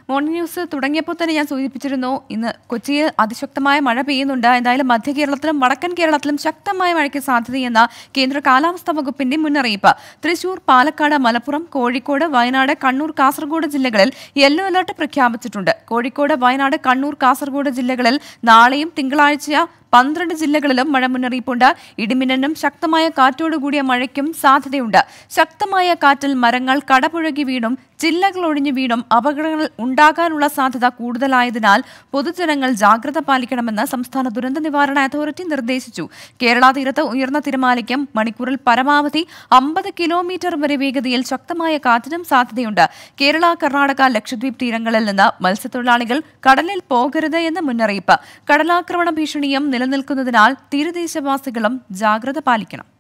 morning news തുടങ്ങിയപ്പോൾ തന്നെ ഞാൻ സൂചിപ്പിച്ചിരുന്നു ഇന്ന് കൊച്ചിയിൽ അതിശക്തമായ മഴ പെയ്യുന്നുണ്ട് എന്തായാലും മധ്യ കേരളത്തിലും വടക്കൻ കേരളത്തിലും ശക്തമായ മഴയ്ക്ക് സാധ്യതയെന്ന കേന്ദ്ര കാലാവസ്ഥാ വകുപ്പിന്റെ മുന്നറിയിപ്പ് തൃശൂർ പാലക്കാട് മലപ്പുറം കോഴിക്കോട് വയനാട് കണ്ണൂർ കാസർഗോഡ് ജില്ലകളിൽ യെല്ലോ അലർട്ട് പ്രഖ്യാപിച്ചിട്ടുണ്ട് കോഴിക്കോട് വയനാട് കണ്ണൂർ കാസർഗോഡ് ജില്ലകളിൽ നാളെയും തിങ്കളാഴ്ച പന്ത്രണ്ട് ജില്ലകളിലും മഴ മുന്നറിയിപ്പുണ്ട് ഇടിമിന്നലും ശക്തമായ കാറ്റോടുകൂടിയ മഴയ്ക്കും സാധ്യതയുണ്ട് ശക്തമായ കാറ്റിൽ മരങ്ങൾ കടപുഴകി വീണും ജില്ലകൾ ഒഴിഞ്ഞു വീണും അപകടങ്ങൾ ഉണ്ടാകാനുള്ള സാധ്യത കൂടുതലായതിനാൽ പൊതുജനങ്ങൾ ജാഗ്രത പാലിക്കണമെന്ന് സംസ്ഥാന ദുരന്ത നിവാരണ അതോറിറ്റി നിർദ്ദേശിച്ചു കേരള തീരത്ത് ഉയർന്ന തിരമാലയ്ക്കും മണിക്കൂറിൽ പരമാവധി അമ്പത് കിലോമീറ്റർ വരെ വേഗതയിൽ ശക്തമായ കാറ്റിനും സാധ്യതയുണ്ട് കേരള കർണാടക ലക്ഷദ്വീപ് തീരങ്ങളിൽ നിന്ന് മത്സ്യത്തൊഴിലാളികൾ കടലിൽ പോകരുത് എന്ന് മുന്നറിയിപ്പ് കടലാക്രമണ ഭീഷണിയും നിലനിൽക്കുന്നതിനാൽ തീരദേശവാസികളും ജാഗ്രത പാലിക്കണം